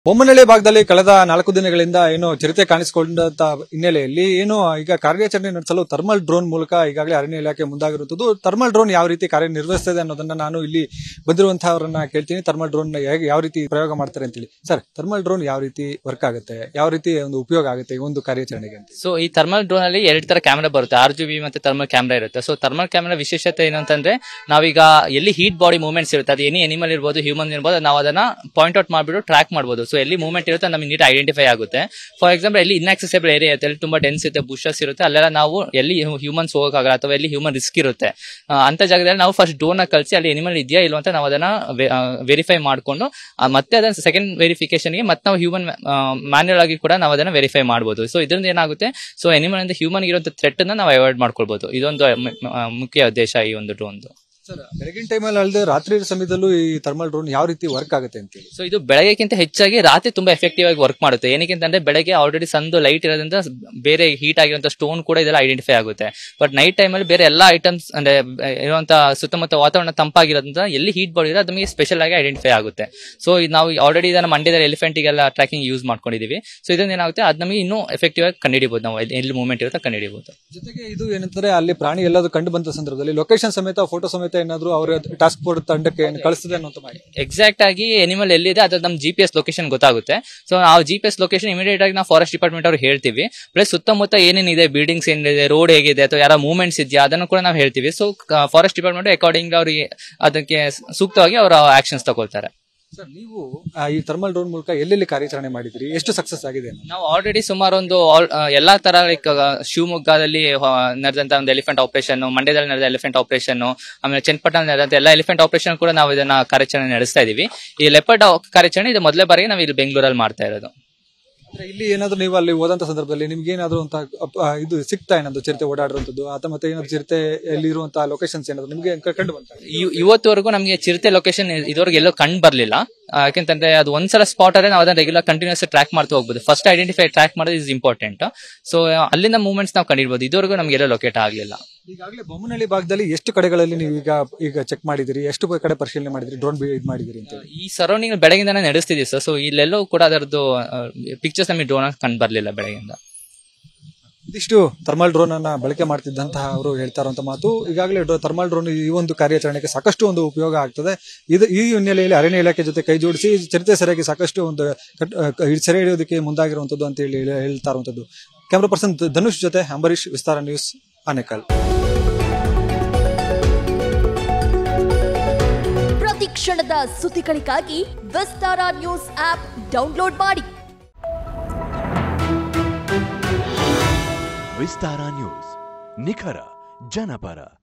ಬೊಮ್ಮನಹಳ್ಳಿ ಭಾಗದಲ್ಲಿ ಕಳೆದ ನಾಲ್ಕು ದಿನಗಳಿಂದ ಏನು ಚಿರತೆ ಕಾಣಿಸಿಕೊಂಡಂತ ಹಿನ್ನೆಲೆಯಲ್ಲಿ ಏನು ಈಗ ಕಾರ್ಯಾಚರಣೆ ನಡೆಸಲು ಥರ್ಮಲ್ ಡ್ರೋನ್ ಮೂಲಕ ಈಗಾಗಲೇ ಅರಣ್ಯ ಇಲಾಖೆ ಮುಂದಾಗಿರುತ್ತದೆ ಥರ್ಮಲ್ ಡ್ರೋನ್ ಯಾವ ರೀತಿ ಕಾರ್ಯನಿರ್ವಹಿಸ್ತದೆ ಅನ್ನೋದನ್ನ ನಾನು ಇಲ್ಲಿ ಬಂದಿರುವಂತಹವರನ್ನ ಕೇಳ್ತೀನಿ ಥರ್ಮಲ್ ಡ್ರೋನ್ ಹೇಗೆ ಯಾವ ರೀತಿ ಪ್ರಯೋಗ ಮಾಡ್ತಾರೆ ಅಂತೇಳಿ ಸರ್ ಥರ್ಮಲ್ ಡ್ರೋನ್ ಯಾವ ರೀತಿ ವರ್ಕ್ ಆಗುತ್ತೆ ಯಾವ ರೀತಿ ಒಂದು ಉಪಯೋಗ ಆಗುತ್ತೆ ಈ ಒಂದು ಕಾರ್ಯಾಚರಣೆಗೆ ಅಂತ ಸೊ ಈ ಥರ್ಮಲ್ ಡ್ರೋನ್ ಅಲ್ಲಿ ಎರಡು ತರ ಕ್ಯಾಮೆರಾ ಬರುತ್ತೆ ಆರ್ ಜಿ ಬಿ ಮತ್ತೆ ಥರ್ಮಲ್ ಕ್ಯಾಮೆರಾ ಇರುತ್ತೆ ಸೊ ಥರ್ಮಲ್ ಕ್ಯಾಮೆರಾ ವಿಶೇಷತೆ ಏನಂತಂದ್ರೆ ನಾವೀಗ ಎಲ್ಲಿ ಹೀಟ್ ಬಾಡಿ ಮೂವ್ಮೆಂಟ್ಸ್ ಇರುತ್ತೆ ಅದು ಎನಿ ಅನಿಮಲ್ ಇರ್ಬೋದು ಹ್ಯೂಮನ್ ಇರ್ಬೋದು ನಾವು ಅದನ್ನ ಪಾಯಿಂಟ್ ಔಟ್ ಮಾಡ್ಬಿಟ್ಟು ಟ್ರ್ಯಾಕ್ ಮಾಡ್ಬೋದು ಸೊ ಎಲ್ಲಿ ಮೂವ್ಮೆಂಟ್ ಇರುತ್ತೆ ನಮಗೆ ನೀಟ್ ಐಡೆಂಟಿಫೈ ಆಗುತ್ತೆ ಫಾರ್ ಎಕ್ಸಾಂಪಲ್ ಎಲ್ಲಿ ಇನ್ಆಕ್ಸೆಸಿಬಲ್ ಏರಿಯಾ ಇರುತ್ತೆ ಎಲ್ಲಿ ತುಂಬಾ ಡೆನ್ಸ್ ಇರುತ್ತೆ ಬುಷಸ್ ಇರುತ್ತೆ ಅಲ್ಲೆಲ್ಲ ನಾವು ಎಲ್ಲಿ ಹ್ಯೂಮನ್ಸ್ ಹೋಗೋಕ್ಕಾಗಲ್ಲ ಅಥವಾ ಎಲ್ಲಿ ಹ್ಯೂಮನ್ ರಿಸ್ಕ್ ಇರುತ್ತೆ ಆ, ಅಂತ ಜಾಗದಲ್ಲಿ ನಾವು ಫಸ್ಟ್ ಡ್ರೋನ್ ಕಳಿಸಿ ಅಲ್ಲಿ ಅನಿಮಲ್ ಇದೆಯಾ ಇಲ್ವಾ ಅಂತ ನಾವು ಅದನ್ನ ವೆರಿಫೈ ಮಾಡ್ಕೊಂಡು ಆ, ಮತ್ತೆ ಅದನ್ನ ಸೆಕೆಂಡ್ ವೆರಿಫಿಕೇಶನ್ಗೆ ಮತ್ತೆ ನಾವು ಹ್ಯೂಮನ್ ಮ್ಯಾನ್ಯಲ್ ಆಗಿ ಕೂಡ ನಾವು ಅದನ್ನ ವೆರಿಫೈ ಮಾಡ್ಬೋದು ಸೊ ಇದರಿಂದ ಏನಾಗುತ್ತೆ ಸೊ ಅನಿಮಲ್ ಇಂದ ಹ್ಯೂಮನ್ ಇರುವಂತ ಥ್ರೆಟ್ ಅನ್ನ ನಾವು ಅವಾಯ್ಡ್ ಮಾಡ್ಕೊಳ್ಬಹುದು ಇದೊಂದು ಮ- ಮ- ಮುಖ್ಯ ಉದ್ದೇಶ ಈ ಒಂದು ಡ್ರೋನ್ ಸರ್ ಬೆಳಗಿನ ಟೈಮಲ್ಲಿ ಅಲ್ಲದೆ ರಾತ್ರಿ ಸಮಯದಲ್ಲೂ ಈ ಥರ್ಮಲ್ ಡ್ರೋನ್ ಯಾವ ರೀತಿ ವರ್ಕ್ ಆಗುತ್ತೆ ಅಂತೇಳಿ ಸೊ ಇದು ಬೆಳಗ್ಗೆಕ್ಕಿಂತ ಹೆಚ್ಚಾಗಿ ರಾತ್ರಿ ತುಂಬಾ ಎಫೆಕ್ಟಿವ್ ಆಗಿ ವರ್ಕ್ ಮಾಡುತ್ತೆ ಏನಕ್ಕೆ ಅಂತಂದ್ರೆ ಬೆಳಗ್ಗೆ ಆಲ್ರೆಡಿ ಸಂದು ಲೈಟ್ ಇರೋದ್ರಿಂದ ಬೇರೆ ಹೀಟ್ ಆಗಿರುವಂತ ಸ್ಟೋನ್ ಕೂಡ ಇದೆಲ್ಲ ಐಡೆಂಟಿಫೈ ಆಗುತ್ತೆ ಬಟ್ ನೈಟ್ ಟೈಮಲ್ಲಿ ಬೇರೆ ಎಲ್ಲಾ ಐಟಮ್ಸ್ ಅಂದ್ರೆ ಬ- ಇರುವಂತ ಸುತ್ತಮುತ್ತ ವಾತಾವರಣ ತಂಪಾಗಿರೋದ್ರಿಂದ ಎಲ್ಲಿ ಹೀಟ್ ಬಾಡಿ ಇರೋ ಅದು ನಮಗೆ ಸ್ಪೆಷಲ್ ಆಗಿ ಐಡೆಂಟಿಫೈ ಆಗುತ್ತೆ ಸೊ ನಾವು ಆಲ್ರೆಡಿ ಇದನ್ನ ಮಂಡ್ಯದಲ್ಲಿ ಎಲಿಫೆಂಟಿಗೆಲ್ಲ ಟ್ರ್ಯಾಕಿಂಗ್ ಯೂಸ್ ಮಾಡ್ಕೊಂಡಿದೀವಿ ಸೊ ಇದರಿಂದ ಏನಾಗುತ್ತೆ ಅದು ನಮಗೆ ಇನ್ನೂ ಎಫೆಕ್ಟಿವ್ ಆಗಿ ಕಂಡುಹಿಡಿಬಹುದು ನಾವು ಎಲ್ಲಿ- ಎಲ್ಲಿ ಮೂವ್ಮೆಂಟ್ ಇರುತ್ತೆ ಕಂಡುಹಿಡಿಬಹುದು ಜೊತೆಗೆ ಇದು ಏನಂತಾರೆ ಅಲ್ಲಿ ಪ್ರಾಣಿ ಎಲ್ಲಾದ್ರೂ ಕಂಡು ಬಂದ ಸಂದರ್ಭದಲ್ಲಿ ಲೊಕೇಶನ್ ಸಮೇತ ಫೋಟೋ ಸಮೇತ ಏನಾದ್ರು ಅವರ ಟಾಸ್ಕ್ ಫೋರ್ಸ್ ತಂಡಕ್ಕೆ ಏನು ಕಳಿಸ್ತದೆ ಅನ್ನೋ ಮಾಹಿತಿ ಎಕ್ಸಾಕ್ಟ್ ಆಗಿ ಎನಿಮಲ್ ಎಲ್ಲಿದೆ ಅದು ನಮ್ ಜಿ ಪಿ ಎಸ್ ಲೊಕೇಶನ್ ಗೊತ್ತಾಗುತ್ತೆ ಸೊ ಆ G P S location immediate ಆಗಿ ನಾವು ಫಾರೆಸ್ಟ್ ಡಿಪಾರ್ಟ್ಮೆಂಟ್ ಅವ್ರಿಗೆ ಹೇಳ್ತೀವಿ ಪ್ಲಸ್ ಸುತ್ತಮುತ್ತ ಏನೇನಿದೆ ಬಿಲ್ಡಿಂಗ್ಸ್ ಏನಿದೆ ರೋಡ್ ಹೇಗಿದೆ ಅಥವಾ ಯಾರ ಮೂವ್ಮೆಂಟ್ಸ್ ಇದೆಯಾ ಅದನ್ನು ಕೂಡ ನಾವು ಹೇಳ್ತೀವಿ ಸೊ ಫಾರೆಸ್ಟ್ ಡಿಪಾರ್ಟ್ಮೆಂಟ್ ಅಕಾರ್ಡಿಂಗ್ ಅವರಿಗೆ ಅದಕ್ಕೆ ಸೂಕ್ತವಾಗಿ ಅವರ ಆಕ್ಷನ್ಸ್ ತಗೊಳ್ತಾರೆ ಸರ್ ನೀವು ಆ, ಈ ಥರ್ಮಲ್ ಡ್ರೋನ್ ಮೂಲಕ ಎಲ್ಲೆಲ್ಲಿ ಕಾರ್ಯಾಚರಣೆ ಮಾಡಿದಿರಿ ಎಷ್ಟು ಸಕ್ಸಸ್ ಆಗಿದೆ ಅನ್ನೋದು? ನಾವು ಆಲ್ರೆಡಿ ಸುಮಾರು ಒಂದು all- ಆ, ಎಲ್ಲಾ ತರ ಲೈಕ್ ಶಿವಮೊಗ್ಗದಲ್ಲಿ ಆ, ನಡೆದಂತ ಒಂದು ಎಲಿಫೆಂಟ್ ಆಪರೇಷನ್ ಮಂಡ್ಯದಲ್ಲಿ ನಡೆದ ಎಲಿಫೆಂಟ್ ಆಪರೇಷನ್ ಆಮೇಲೆ ಚನ್ನಪಟ್ಟಣ ನಡೆದಂತ ಎಲ್ಲ ಎಲಿಫೆಂಟ್ ಆಪರೇಷನ್ ಕೂಡ ನಾವು ಇದನ್ನ ಕಾರ್ಯಾಚರಣೆ ನಡೆಸ್ತಾ ಇದೀವಿ ಈ ಲೆಪರ್ಡ್ ಕಾರ್ಯಾಚರಣೆ ಇದು ಮೊದಲೇ ಬಾರಿಗೆ ನಾವು ಇಲ್ಲಿ ಬೆಂಗಳೂರಲ್ಲಿ ಮಾಡ್ತಾ ಇರೋದು ಅಂದ್ರೆ ಇಲ್ಲಿ ಏನಾದ್ರು ನೀವು ಅಲ್ಲಿ ಹೋದಂತ ಸಂದರ್ಭದಲ್ಲಿ ನಿಮ್ಗೆ ಏನಾದ್ರು ಅಂತ ಅಪ್- ಆ, ಇದು ಸಿಗ್ತಾ ಏನಾದ್ರು ಚಿರತೆ ಓಡಾಡಿರುವಂತದ್ದು ಅಥವಾ ಮತ್ತೆ ಏನಾದ್ರು ಚಿರತೆ ಎಲ್ಲಿರುವಂತಹ ಲೊಕೇಶನ್ಸ್ ಏನಾದ್ರು ನಿಮ್ಗೆ ಕ- ಕಂಡು ಬಂತ ಇವ್- ಇವತ್ತುವರೆಗೂ ನಮಗೆ ಚಿರತೆ ಲೊಕೇಶನ್ ಇದುವರೆಗೆ ಎಲ್ಲೋ ಕಂಡು ಬರ್ಲಿಲ್ಲ ಆ, ಯಾಕೆಂತಂದ್ರೆ ಅದು ಒಂದ್ಸಲ ಸ್ಪಾಟ್ ಆದ್ರೆ ನಾವು ಅದನ್ನ ರೆಗ್ಯುಲರ್ ಕಂಟಿನ್ಯೂಸ್ ಟ್ರ್ಯಾಕ್ ಮಾಡ್ತಾ ಹೋಗ್ಬೋದು ಫಸ್ಟ್ ಐಡೆಂಟಿಫೈ ಟ್ರ್ಯಾಕ್ ಮಾಡೋದು ಇಸ್ ಇಂಪಾರ್ಟೆಂಟ್ ಸೊ ಅಲ್ಲಿಂದ ಮೂವ್ಮೆಂಟ್ಸ್ ನಾವು ಕಂಡಿಡ್ಬೋದು ಇದುವರೆಗೂ ನಮ್ಗೆ ಎಲ್ಲೋ ಲೊಕೇಟ್ ಆಗಲಿಲ್ಲ ಈಗಾಗಲೇ ಬೊಮ್ಮನಹಳ್ಳಿ ಭಾಗದಲ್ಲಿ ಎಷ್ಟು ಕಡೆಗಳಲ್ಲಿ ನೀವು ಈಗ ಈಗ ಚೆಕ್ ಮಾಡಿದಿರಿ ಎಷ್ಟು ಕಡೆ ಪರಿಶೀಲನೆ ಮಾಡಿದಿರಿ ಡ್ರೋನ್ ಇದು ಮಾಡಿದಿರಿ ಅಂತ ಹೇಳಿ ಈ ಸರೌಂಡಿಂಗ್ ಬೆಳಗಿಂದಾನೆ ನಡೆಸ್ತಿದೀವಿ ಸರ್ ಸೊ ಇಲ್ಲೆಲ್ಲೋ ಕೂಡ ಅದರದ್ದು ಪಿಕ್ಚರ್ಸ್ ನಮಗೆ ಡ್ರೋನ್ ಕಂಡು ಬರ್ಲಿಲ್ಲ ಬೆಳಗಿಂದ ಇದಿಷ್ಟು ಥರ್ಮಲ್ ಡ್ರೋನ್ ಅನ್ನ ಬಳಕೆ ಮಾಡ್ತಿದ್ದಂತಹ ಅವರು ಹೇಳ್ತಾ ಇರುವಂತ ಮಾತು ಈಗಾಗಲೇ ಥರ್ಮಲ್ ಡ್ರೋನ್ ಈ ಒಂದು ಕಾರ್ಯಾಚರಣೆಗೆ ಸಾಕಷ್ಟು ಒಂದು ಉಪಯೋಗ ಆಗ್ತದೆ ಇದು ಈ ಹಿನ್ನೆಲೆಯಲ್ಲಿ ಅರಣ್ಯ ಇಲಾಖೆ ಜೊತೆ ಕೈ ಜೋಡಿಸಿ ಚಿರತೆ ಸೆರೆಗೆ ಸಾಕಷ್ಟು ಒಂದು ಕಟ್- ಆ, ಸೆರೆ ಹಿಡಿಯೋದಕ್ಕೆ ಮುಂದಾಗಿರುವಂತದ್ದು ಅಂತ ಹೇಳಿ ಹೇಳಿ- ಹೇಳ್ತಾ ಇರುವಂತದ್ದು ಕ್ಯಾಮ್ರಾ ಪರ್ಸನ್ ಧನುಷ್ ಜೊತೆ ಅಂಬರೀಶ್ ವಿಸ್ತಾರ ನ್ಯೂಸ್ ಆನೇಕಲ್ ಪ್ರತಿ ಕ್ಷಣದ ಸುದ್ದಿಗಳಿಗಾಗಿ ವಿಸ್ತಾರ ನ್ಯೂಸ್ ಆಪ್ ಡೌನ್ಲೋಡ್ ಮಾಡಿ ವಿಸ್ತಾರ ನ್ಯೂಸ್ ನಿಖರ ಜನಪರ